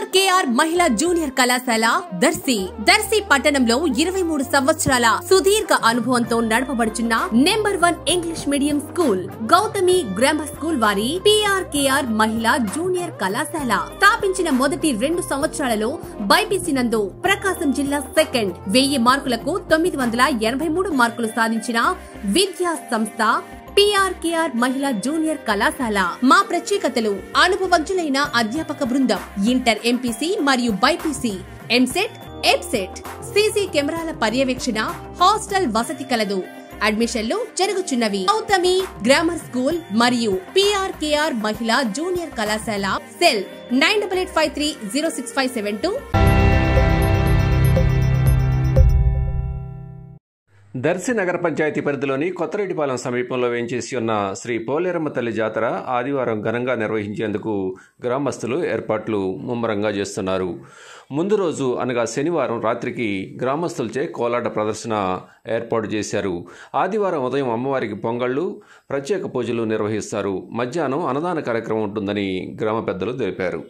PRKR మహిళా junior కళాశాల దర్శి దర్శి పట్టణంలో ఇరవై మూడు సంవత్సరాల సుదీర్ఘ అనుభవంతో నడపబడుచున్న number one English medium school Gautami grammar school వారి పిఆర్కేఆర్ మహిళా జూనియర్ కళాశాల స్థాపించిన మొదటి రెండు సంవత్సరాలలో బైపీసీ నందు ప్రకాశం జిల్లా సెకండ్ వెయ్యి మార్కులకు తొమ్మిది వందల ఎనభై మూడు మార్కులు సాధించిన విద్యా సంస్థ పిఆర్కేఆర్ మహిళా జూనియర్ కళాశాల మా ప్రత్యేకతలు అనుభవజ్ఞులైన అధ్యాపక బృందం ఇంటర్ ఎంపీసీ మరియు బైపీసీ ఎంసెట్ ఎబ్సెట్ సీసీ కెమెరాల పర్యవేక్షణ హాస్టల్ వసతి కలదు అడ్మిషన్లు జరుగుచున్నవి గౌతమి గ్రామర్ స్కూల్ మరియు పిఆర్కేఆర్ మహిళా జూనియర్ కళాశాల cell nine double eight five three zero six five seven two Darsi నగర పంచాయతీ పరిధిలోని కొత్తరెడ్డిపాలెం సమీపంలో వేంచేసి ఉన్న శ్రీ పోలేరమ్మ తల్లి జాతర ఆదివారం ఘనంగా నిర్వహించేందుకు గ్రామస్తులు ఏర్పాట్లు ముమ్మరంగా చేస్తున్నారు ముందు రోజు అనగా శనివారం రాత్రికి గ్రామస్తులచే కోలాట ప్రదర్శన ఏర్పాటు చేశారు ఆదివారం ఉదయం అమ్మవారికి పొంగళ్ళు ప్రత్యేక పూజలు నిర్వహిస్తారు మధ్యాహ్నం అన్నదాన కార్యక్రమం ఉంటుందని గ్రామ పెద్దలు తెలిపారు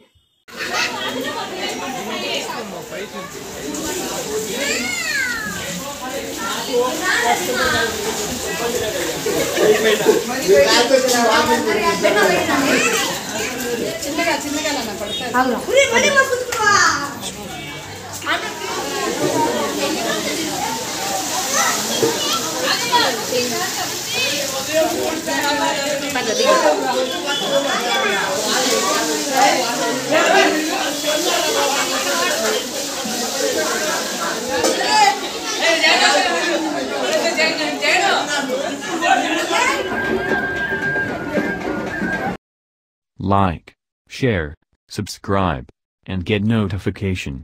Like, share, subscribe, and get notification.